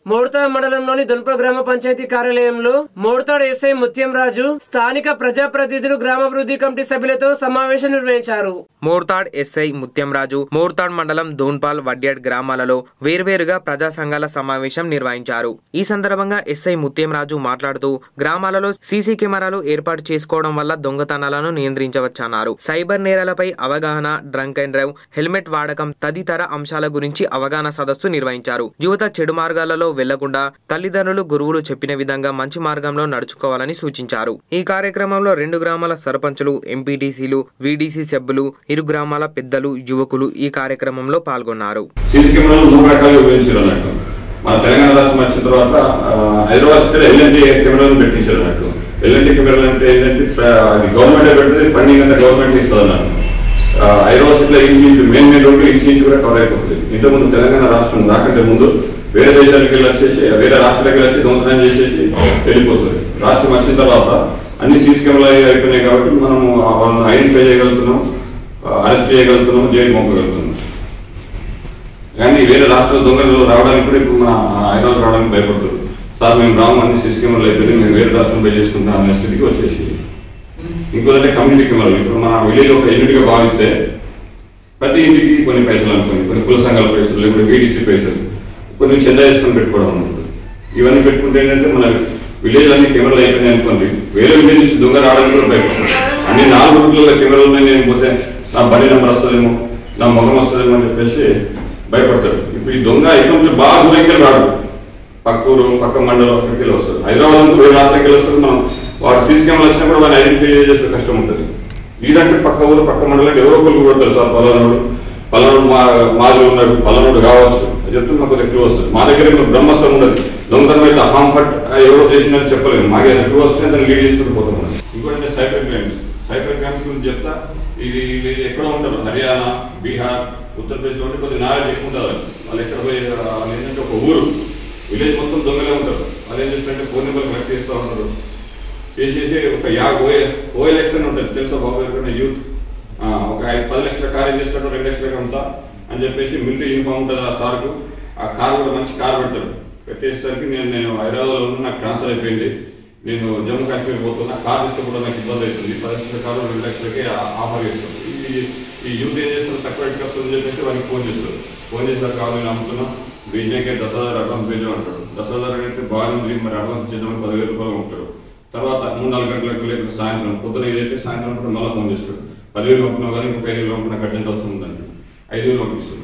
మోడతాడ్ మండలంలోని దుల్ప గ్రామ పంచాయతీ కార్యాలయంలో మోడతాడ్ ఎస్ఐ ముత్యం రాజు స్థానిక ప్రజాప్రతినిధులు గ్రామాభివృద్ధి కమిటీ సభ్యులతో సమావేశం నిర్వహించారు మోర్తాడ్ ఎస్ఐ ముత్యంరాజు మోర్తాడ్ మండలం దోన్పాల్ వడ్యాడ్ గ్రామాలలో వేర్వేరుగా ప్రజా సంఘాల సమావేశం నిర్వహించారు ఈ సందర్భంగా ఎస్ఐ ముత్యంరాజు మాట్లాడుతూ గ్రామాలలో సీసీ కెమెరాలు ఏర్పాటు చేసుకోవడం వల్ల దొంగతనాలను నియంత్రించవచ్చన్నారు సైబర్ నేరాలపై అవగాహన డ్రంక్ అండ్ డ్రైవ్ హెల్మెట్ వాడకం తదితర అంశాల గురించి అవగాహన సదస్సు నిర్వహించారు యువత చెడు మార్గాలలో వెళ్లకుండా తల్లిదండ్రులు గురువులు చెప్పిన విధంగా మంచి మార్గంలో నడుచుకోవాలని సూచించారు ఈ కార్యక్రమంలో రెండు గ్రామాల సర్పంచులు ఎంపీటీసీలు వీడీసీ సభ్యులు ఇరు గ్రామాల పెద్దలు యువకులు ఈ కార్యక్రమంలో పాల్గొన్నారు సీసీ కెమెరాలు మూడు రకాలుగా ఉపయోగించారు అన్నట్టు మన తెలంగాణ రాష్ట్రం వచ్చిన తర్వాత ఆ, హైదరాబాద్ స్టేట్ ఎల్ఎన్టీ కెమెరాలు పెట్టించారు అన్నట్టు ఎల్ఎన్టీ కెమెరాలు అంటే ఏంటంటే ప్ర- అది గవర్నమెంట్ పెడుతుంది ఫండింగ్ అంతా గవర్నమెంట్ ఇస్తుంది అన్నట్టు ఆ, హైదరాబాద్ స్టేట్ లో ఇంచు ఇంచు మెయిన్ మెయిన్ రోడ్లు ఇంచు ఇంచు కూడా కవర్ అయిపోతుంది ఇంతకుముందు తెలంగాణ రాష్ట్రం రాకంటే ముందు వేరే దేశాలకు వెళ్ళి వచ్చేసి వేరే రాష్ట్రాలకు వెళ్ళి వచ్చి దొంగతనం చేసేసి వెళ్ళిపోతుంది రాష్ట్రం వచ్చిన తర్వాత అన్ని సీసీ కెమెరాలు అయిపోయినాయి కాబట్టి మనం వాళ్ళని ఐడెంటిఫై చేయగలుగుతున్నాం అరెస్ట్ చేయగలుగుతున్నాం జైలు పంపగలుగుతున్నాం కానీ వేరే రాష్ట్రాల దొంగలు రావడానికి కూడా ఇప్పుడు మన హైదరాబాద్ రావడానికి భయపడుతుంది సార్ మేము రాము అన్ని సీసీ కెమెరాలు అయిపోయి మేము వేరే రాష్ట్రం పే చేసుకుంటాం అనే స్థితికి వచ్చేసి ఇంకోదంటే కమ్యూనిటీ కెమెరాలు ఇప్పుడు మన విలేజ్ ఒక యూనిట్గా భావిస్తే ప్రతి ఇంటికి కొన్ని పైసలు అనుకోండి కొన్ని కుల సంఘాల పైసలు లేకపోతే బీడీసీ పైసలు కొన్ని చందా వేసుకొని పెట్టుకోవడం అనుకోండి ఇవన్నీ పెట్టుకుంటే ఏంటంటే మన విలేజ్ అన్ని కెమెరాలు అయిపోయినాయి అనుకోండి వేరే విలేజ్ నుంచి దొంగ రావడానికి కూడా భయపడతారు అన్ని నాలుగు రూట్లలో కెమెరాలు ఉన్నాయి నేను పోతే నా బండి నెంబర్ వస్తుందేమో నా ముఖం వస్తుందేమో అని చెప్పేసి భయపడతాడు ఇప్పుడు ఈ దొంగ ఇక్కడ నుంచి బాగా దూరంకి రాడు పక్క ఊరు పక్క మండలం అక్కడికి వెళ్ళి వస్తారు హైదరాబాద్ నుంచి వేరే రాష్ట్రానికి వెళ్ళి వస్తారు మనం వాడు సీసీ కెమెరా వచ్చినప్పుడు వాడిని ఐడెంటిఫై చేసే కష్టం ఉంటుంది వీడంటే పక్క ఊరు పక్క మండలం ఎవరో ఒకరు కూడా తెలుసు సార్ పలానాడు పలానాడు మా మాది ఉన్నాడు పలానాడు కావచ్చు అది చెప్తే మాకు ఎక్కువ వస్తుంది మా దగ్గర ఇప్పుడు బ్రహ్మస్వరం ఉండదు దొంగతనం అయితే అహాం ఫట్ ఎవరో చేసినట్టు చెప్పలేము మాకే ఎక్కువ వస్తే దాన్ని లీడ్ చేసుకుంటూ పోతాం మనం ఇంకోటి సైబర్ క్రైమ్స్ సైబర్ క్రైమ్స్ గురించి చెప్తా ఇది ఇది ఎక్కడో ఉంటారు హర్యానా బీహార్ ఉత్తరప్రదేశ్ లో ఉంటే కొద్దిగా నాలెడ్జ్ ఎక్కువ ఉంటుంది వాళ్ళకి. వాళ్ళు ఎక్కడ పోయి ఆ, వాళ్ళు ఏంటంటే ఒక ఊరు విలేజ్ మొత్తం దొంగలే ఉంటారు వాళ్ళు ఏం చేస్తారంటే ఫోన్ నెంబర్ కలెక్ట్ చేస్తూ ఉంటారు చేసేసి ఒక యా ఓ ఓ ఎలక్షన్ ఉంటుంది తెలుసా బాబు ఎవరికైనా యూత్ ఆ, ఒక ఐదు పది లక్షల కార్ ఏం చేస్తాడు రెండు లక్షలకి అమ్ముతా అని చెప్పేసి మిలిటరీ యూనిఫామ్ ఉంటుంది ఆ సార్కు ఆ కార్ కూడా మంచి కార్ పెడతాడు పెట్టేసరికి నేను నేను హైదరాబాద్లో ఉన్న నాకు ట్రాన్స్ఫర్ అయిపోయింది నేను జమ్మూ కాశ్మీర్ పోతున్నా కార్ ఇస్తే కూడా నాకు ఇబ్బంది అవుతుంది పది లక్షల కారు రెండు లక్షలకి ఆ- ఆఫర్ చేస్తాడు ఈ ఈ యూత్ ఏం చేస్తారు తక్కువ రేట్కి వస్తుందని చెప్పేసి వారికి ఫోన్ చేస్తారు ఫోన్ చేస్తారు కావాలి నేను అమ్ముతున్నా బీజేకే దశ హజార్ అడ్వాన్స్ పేజ్ అంటాడు దశ హజార్ అంటే బాగుంది మరి అడ్వాన్స్ చేద్దామని పదివేల రూపాయలు ఉంటాడు తర్వాత మూడు నాలుగు గంటలకు లేకపోతే సాయంత్రం పొద్దున ఏదైతే సాయంత్రం కూడా మళ్ళీ ఫోన్ చేస్తాడు పదివేలు పంపినావు కానీ ఇంకొక ఐదు వేలు పంపిన అర్జెంట్ అవసరం ఉందంటే ఐదు వేలు పంపిస్తుంది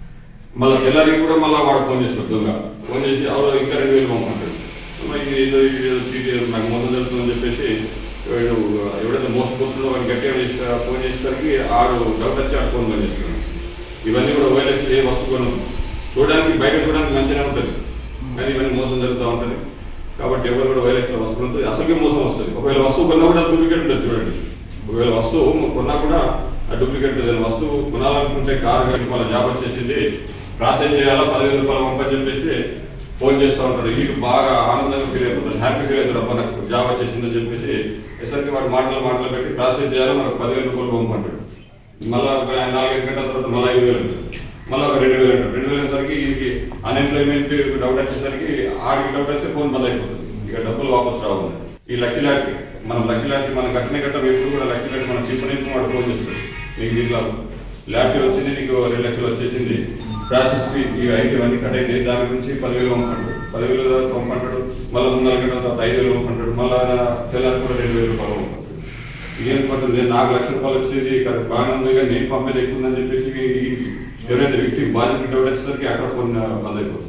మళ్ళీ తెల్లారికి కూడా మళ్ళీ వాడు ఫోన్ చేస్తాడు దొంగ ఫోన్ చేసి అవును ఇంకా రెండు వేలు పంపంటాడు అమ్మ ఇది ఏదో ఇది ఏదో సీరియస్ నాకు మోసం జరుగుతుందని చెప్పేసి వీడు ఎవడైతే మోసపోతుందో వాడిని గట్టిగా చేసి ఫోన్ చేసేసరికి ఆడు డౌట్ వచ్చి ఆడు ఫోన్ బంద్ చేస్తున్నాడు ఇవన్నీ కూడా వైలెన్స్ ఏ వస్తువు కొను చూడడానికి బయట చూడడానికి మంచిగానే ఉంటుంది కానీ ఇవన్నీ మోసం జరుగుతూ ఉంటుంది కాబట్టి ఎవరు కూడా వైలెన్స్ వస్తువు ఉంటుంది అసలుకే మోసం వస్తుంది ఒకవేళ వస్తువు కొన్నా కూడా డూప్లికేట్ ఉంటుంది చూడండి ఒకవేళ వస్తువు కొన్నా కూడా ఆ డూప్లికేట్ ఉంటుంది వస్తువు కొనాలనుకుంటే కారు కానీ వాళ్ళ జాబ్ వచ్చేసింది ప్రాసెస్ చేయాలా పదివేల రూపాయలు పంపని చెప్పేసి ఫోన్ చేస్తూ ఉంటాడు వీళ్ళు బాగా ఆనందంగా ఫీల్ అయిపోతాడు హ్యాపీ ఫీల్ అవుతాడు మనకు జాబ్ వచ్చేసిందని చెప్పేసి ఎసరికి వాడు మాటలు మాటలు పెట్టి ప్రాసెస్ చేయాలి మనకు పదివేల రూపాయలు పంపంటాడు మళ్ళా ఒక నాలుగైదు గంటల తర్వాత మళ్ళీ ఐదు వేలు అంటాడు. మళ్ళీ ఒక రెండు వేలు అంటాడు రెండు వేలు సరికి ఇది అన్ఎంప్లాయ్మెంట్ డౌట్ వచ్చేసరికి ఆడికి డౌట్ వస్తే ఫోన్ బంద్ అయిపోతుంది ఇక డబ్బులు వాపస్ రావు ఈ లక్కీ లాంటి మనం లక్కీ లాంటి మనం కట్టిన కట్టం ఎప్పుడు కూడా లక్కీ లాంటి మనం చిన్న వాడు ఫోన్ చేస్తాడు నీకు దీంట్లో ల్యాప్టీ వచ్చింది నీకు రెండు లక్షలు వచ్చేసింది ప్రాసెస్ ఫీ ఈ ఐటీ అన్ని కట్ అయింది దాని గురించి పదివేలు పంపంటాడు పదివేలు దాకా పంపంటాడు మళ్ళీ మూడు నాలుగు గంటల తర్వాత ఐదు వేలు పంపంటాడు మళ్ళీ తెల్లారి కూడా రెండు వేలు రూపాయలు పంపంటాడు ఇదేం పడుతుంది నాకు లక్ష రూపాయలు వచ్చేది ఇక్కడ బాగానే ఉంది కానీ నేను పంపేది ఎక్కువ ఉందని చెప్పేసి ఈ- ఎవరైతే వ్యక్తి బాధ్యత డౌట్ వచ్చేసరికి అక్కడ ఫోన్ బంద్ అయిపోతుంది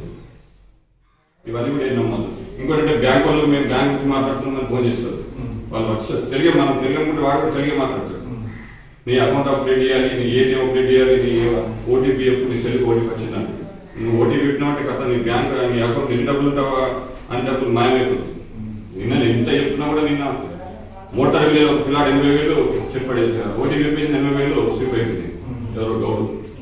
ఇవన్నీ కూడా ఎన్నో మంది ఇంకోటి అంటే బ్యాంక్ వాళ్ళు మేము బ్యాంక్ నుంచి మాట్లాడుతున్నామని ఫోన్ చేస్తారు వాళ్ళు వచ్చారు తెలుగే మనం తెలుగుకుంటే వాడు కూడా తెలుగే మాట్లాడతారు నీ అకౌంట్ అప్డేట్ చేయాలి నీ ఏటీఎం అప్డేట్ చేయాలి నీ ఓటీపీ ఎప్పుడు నీ సెల్కి ఓటీపీ వచ్చిందని నువ్వు ఓటీపీ పెట్టినావంటే కథ నీ బ్యాంక్ నీ అకౌంట్ ఎన్ని డబ్బులు ఉంటావా అన్ని డబ్బులు మాయమైపోతుంది నిన్న నేను ఎంత చెప్తున్నా కూడా నిన్న మోటార్ వేలు ఒక పిల్లాడు ఎనభై వేలు చెప్పాడు ఓటీపీ చెప్పేసి ఎనభై వేలు స్లిప్ అయిపోయింది ఎవరో గౌడు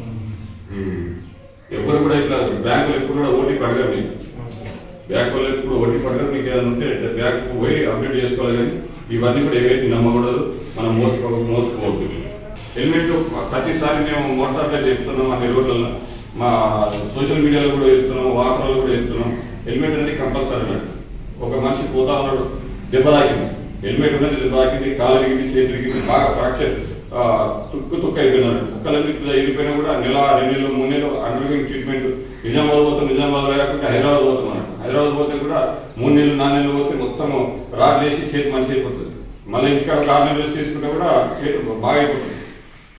ఎవరు కూడా ఇట్లా బ్యాంకులు ఎప్పుడు కూడా ఓటీపీ అడగరు నీకు బ్యాంకులో ఎప్పుడు ఓటీపీ అడగరు నీకు ఏదైనా ఉంటే బ్యాంక్ పోయి అప్డేట్ చేసుకోవాలి కానీ ఇవన్నీ కూడా ఏవైతే నమ్మకూడదు మనం మోసపో మోసపోవద్దు హెల్మెట్ ప్రతిసారి మేము మోటార్లో చెప్తున్నాం అన్ని రోడ్లలో మా సోషల్ మీడియాలో కూడా చెప్తున్నాం వార్తల్లో కూడా చెప్తున్నాం హెల్మెట్ అనేది కంపల్సరీ అన్నట్టు ఒక మనిషి పోతా ఉన్నాడు దెబ్బ తాకింది హెల్మెట్ ఉన్నది దెబ్బ తాకింది కాలు విరిగింది చేతి విరిగింది బాగా ఫ్రాక్చర్ తుక్కు తుక్కు అయిపోయినాడు కుక్కలన్నీ వెళ్ళిపోయినా కూడా నెల రెండు నెలలు మూడు నెలలు అండర్గోయింగ్ ట్రీట్మెంట్ నిజామాబాద్ పోతాం నిజామాబాద్ కాకుండా హైదరాబాద్ పోతాం అన్నట్టు హైదరాబాద్ పోతే కూడా మూడు నెలలు నాలుగు నెలలు పోతే మొత్తం రాడ్ వేసి చేతి మనిషి అయిపోతుంది మళ్ళీ ఇంటికాడ ఒక ఆరు నెలలు వేసి తీసుకుంటే కూడా చేతి బాగా అయిపోతుంది